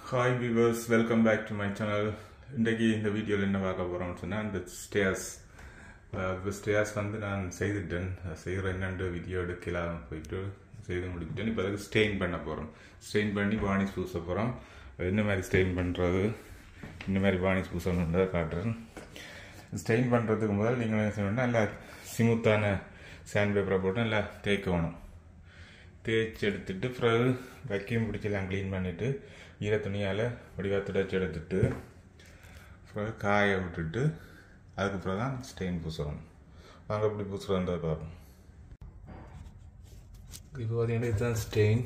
hi viewers welcome back to my channel இன்றைக்கு இந்த வீடியோவில் என்ன பார்க்க போகிறோம்னு சொன்னால் இந்த ஸ்டேர்ஸ் இப்போ ஸ்டேர்ஸ் வந்து நான் செய்துட்டேன் செய்கிற என்னென்று வீடியோ எடுக்கலாம் போயிட்டு செய்து முடிச்சிட்டேன் இப்போ அதுக்கு ஸ்டெயின் பண்ண போகிறோம் ஸ்டெயின் பண்ணி வார்னிஷ் பூச போகிறோம் என்ன மாதிரி ஸ்டெயின் பண்ணுறது இந்த மாதிரி வார்னிஷ் பூசணுன்றதை காட்டுறேன் ஸ்டெயின் பண்ணுறதுக்கு முதல் நீங்கள் என்ன செய்யணும்னா நல்லா ஸ்மூத்தான சாண்ட் பேப்பரை போட்டு நல்லா தேய்க்கணும் தேய்ச்சி எடுத்துட்டு பிறகு வைக்கியம் பிடிச்செல்லாம் க்ளீன் பண்ணிவிட்டு ஈர துணியால் வடிவாக துடைச்சி எடுத்துட்டு பிறகு காய விட்டுட்டு அதுக்கு பிறகு தான் ஸ்டெயின் பூசணும் வாங்க எப்படி பூசுறதுன்றதை பார்ப்போம் இப்போ பார்த்தீங்கன்னா இதுதான் ஸ்டெயின்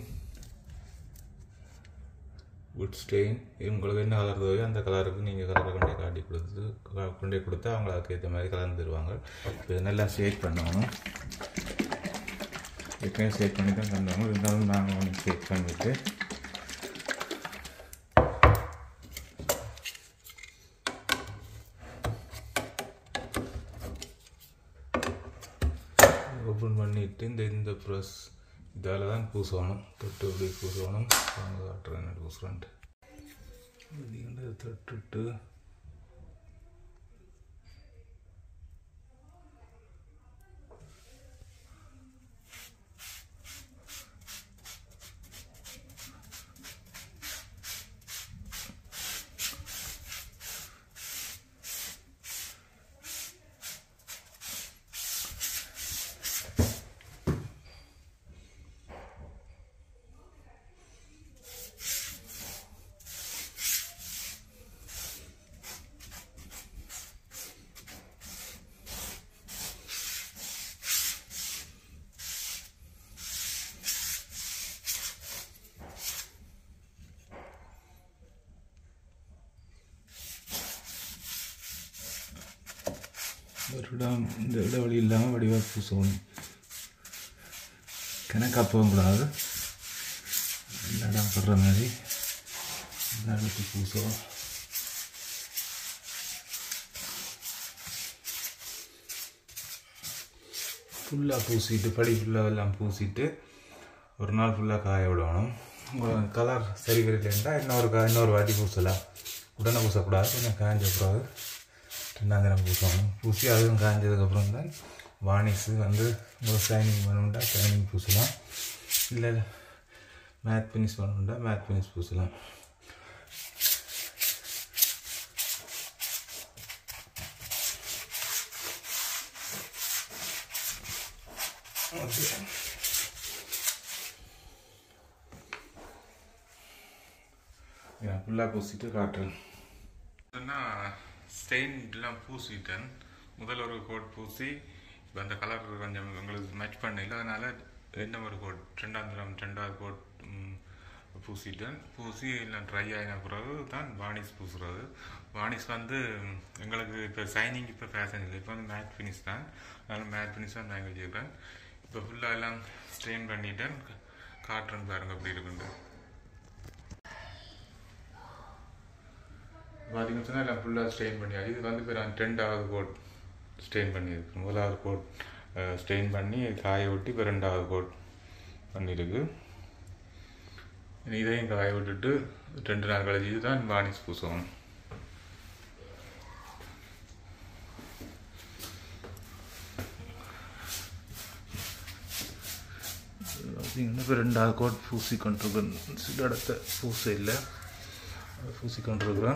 வுட் ஸ்டெயின் உங்களுக்கு என்ன கலர் தேவையோ அந்த கலருக்கு நீங்கள் கலரை கொண்டே காட்டி கொடுத்து க- கொண்டே கொடுத்தா அவங்க அதுக்கு ஏற்ற மாதிரி கலந்து தருவாங்க இப்போ இதை நல்லா ஷேக் பண்ணணும் ஏற்கனவே ஷேக் பண்ணி தான் தந்தாங்க இருந்தாலும் நாங்கள் ஒன்று ஷேக் பண்ணிவிட்டு ஓப்பன் பண்ணிட்டு இந்த இந்த ப்ரெஸ் இதால் தான் பூசணும் தொட்டு இப்படி பூசணும் வாங்க காட்டுறேன் என்ன பூசுறேன்ட்டு இது தொட்டுட்டு ஒரு இடம் இந்த இடைவெளி இல்லாமல் வடிவாக பூசணும் கணக்காக போகக்கூடாது இந்த இடம் படுற மாதிரி இந்த இடத்துக்கு பூசுவோம் ஃபுல்லாக பூசிட்டு படி ஃபுல்லாக எல்லாம் பூசிட்டு ஒரு நாள் ஃபுல்லாக காய விடணும் கலர் சரி வரலைன்னா இன்னொரு கா இன்னொரு வாட்டி பூசலாம் உடனே பூசக்கூடாது கொஞ்சம் காஞ்சக்கூடாது ரெண்டாம் தினம் பூசணும் பூசி அதுவும் காஞ்சதுக்கப்புறம் தான் வார்னிஷு வந்து உங்களுக்கு ஷைனிங் பண்ணணுண்டா ஷைனிங் பூசலாம் இல்லை மேட் ஃபினிஷ் பண்ணணுண்டா மேட் ஃபினிஷ் பூசலாம் ஓகே ஃபுல்லாக பூசிட்டு காட்டுறேன் ஸ்டெயின்லாம் பூசிட்டேன் முதல் ஒரு கோட் பூசி இப்போ அந்த கலர் கொஞ்சம் எங்களுக்கு மேட்ச் பண்ணல அதனால் என்ன ஒரு கோட் ரெண்டாம் தரம் ரெண்டாவது கோட் ம், பூசிட்டேன் பூசி எல்லாம் ட்ரை ஆகின பிறகு தான் வார்னிஷ் பூசுறது வார்னிஷ் வந்து ம், எங்களுக்கு இப்போ சைனிங் இப்போ ஃபேஷன் இல்லை இப்போ வந்து மேட் ஃபினிஷ் தான் அதனால் மேட் ஃபினிஷ் தான் நான் வச்சுருக்கேன் இப்போ ஃபுல்லாக எல்லாம் ஸ்ட்ரெயின் பண்ணிட்டேன் காட்டுறேன் பாருங்க அப்படி இருக்குண்டு பார்த்தீங்கன்னு சொன்னால் எல்லாம் ஃபுல்லாக ஸ்ட்ரெயின் பண்ணியாச்சு இது வந்து இப்போ நான் ரெண்டாவது கோட் ஸ்ட்ரெயின் பண்ணியிருக்கு முதலாவது கோட் ஸ்ட்ரெயின் பண்ணி காய விட்டு இப்போ ரெண்டாவது கோட் பண்ணியிருக்கு இனி இதையும் காய விட்டுட்டு ரெண்டு நாள் கழிச்சு தான் வார்னிஷ் பூசுவோம் பார்த்தீங்கன்னா இப்போ ரெண்டாவது கோட் பூசி கொண்டிருக்கேன் சில இடத்த பூச இல்லை பூசி கொண்டிருக்கிறேன்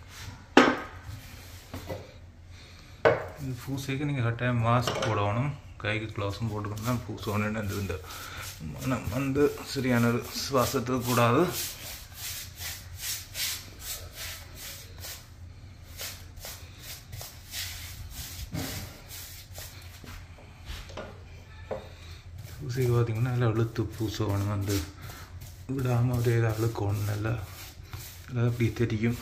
இது பூசைக்கு நீங்கள் கட்டாயம் மாஸ்க் போடணும் கைக்கு க்ளவுஸும் போட்டுக்கணும் தான் பூசணும்னு அந்த இந்த மனம் வந்து சரியான ஒரு சுவாசத்துக்கு கூடாது பூசைக்கு பார்த்தீங்கன்னா நல்லா இழுத்து பூசணும் அந்த விடாமல் ஒரே இதாக அழுக்கணும் நல்லா நல்லா அப்படி தெரியும்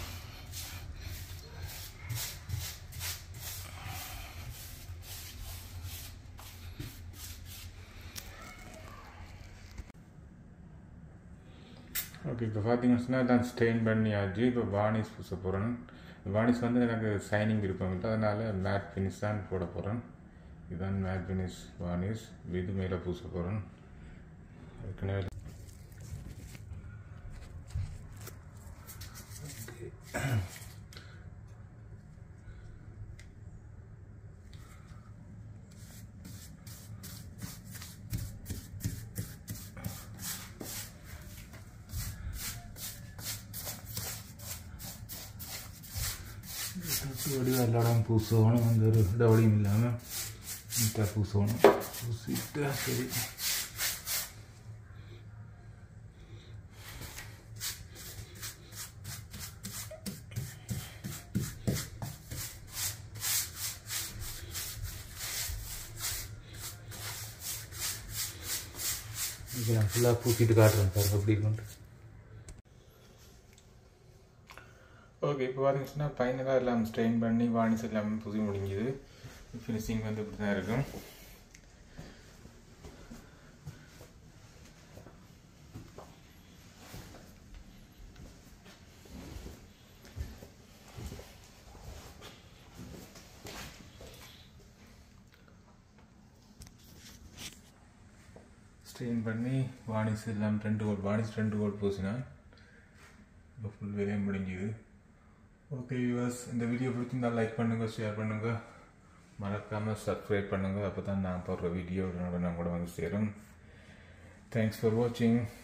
ஓகே இப்போ பார்த்தீங்கன்னு சொன்னால் நான் ஸ்டெயின் பண்ணியாச்சு இப்போ வார்னிஷ் பூச போகிறேன் வார்னிஷ் வந்து எனக்கு சைனிங் விருப்பம் இல்லை அதனால் மேட் ஃபினிஷ் தான் போட போகிறேன் இதுதான் மேட் ஃபினிஷ் வார்னிஷ் இது மேலே பூச போகிறேன் ஏற்கனவே വടിവ് എല്ലായിടം പൂസോണം എന്തൊരു ഇടവളിയും ഇല്ലാമ നീറ്റാ പൂസോണം പൂസിട്ട് ശരി இது நான் ஃபுல்லாக பூசிட்டு காட்டுறேன் பாருங்க எப்படி இருக்குன்ட்டு ஓகே இப்போ பார்த்தீங்கன்னா ஃபைனலாக எல்லாம் ஸ்ட்ரெயின் பண்ணி வார்னிஷ் எல்லாமே பூசி முடிஞ்சுது ஃபினிஷிங் வந்து இப்படி தான் இருக்கும் ஸ்ட்ரெயின் பண்ணி வார்னிஷ் எல்லாம் ரெண்டு கோட் வார்னிஷ் ரெண்டு கோட் பூசினா இப்போ ஃபுல் வேலையும் முடிஞ்சுது ஓகே வியூவர்ஸ் இந்த வீடியோ பிடிச்சிருந்தா லைக் பண்ணுங்கள் ஷேர் பண்ணுங்கள் மறக்காமல் சப்ஸ்கிரைப் பண்ணுங்கள் அப்போ தான் நான் போடுற வீடியோ நான் கூட வந்து சேரும் தேங்க்ஸ் ஃபார் வாட்சிங்